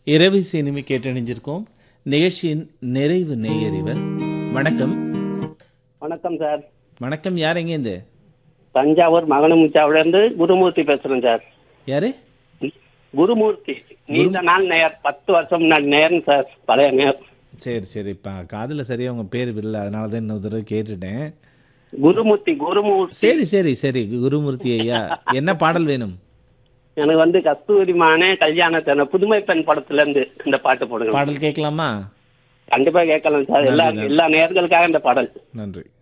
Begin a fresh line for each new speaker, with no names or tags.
இரவு சினிமை கேட்டணிஞ்சிருக்கோம் நிகழ்ச்சியின் நிறைவு நேயறிவர் வணக்கம்
வணக்கம் சார்
வணக்கம் யார் எங்கேருந்து
தஞ்சாவூர் மகனமுச்சாவிலேருந்து குருமூர்த்தி பேசுறேன் சார்
யாரு
குருமூர்த்தி நீண்ட நாள் நேர் பத்து வருஷம் முன்னாடி நேரம் சார் பழைய நேர்
சரி சரி இப்போ காதில் சரியாக உங்கள் பேர் இல்லை அதனால தான் இன்னொரு தடவை கேட்டுட்டேன்
குருமூர்த்தி குருமூர்த்தி
சரி சரி சரி குருமூர்த்தி ஐயா என்ன பாடல் வேணும்
எனக்கு வந்து கஸ்தூரி மானே கல்யாணத்தன புதுமை பெண் படத்துல இருந்து இந்த பாட்டு போடுங்க
பாடல் கேட்கலாமா
கண்டிப்பா கேட்கலாம் சார் எல்லா எல்லா நேர்களுக்காக இந்த பாடல்
நன்றி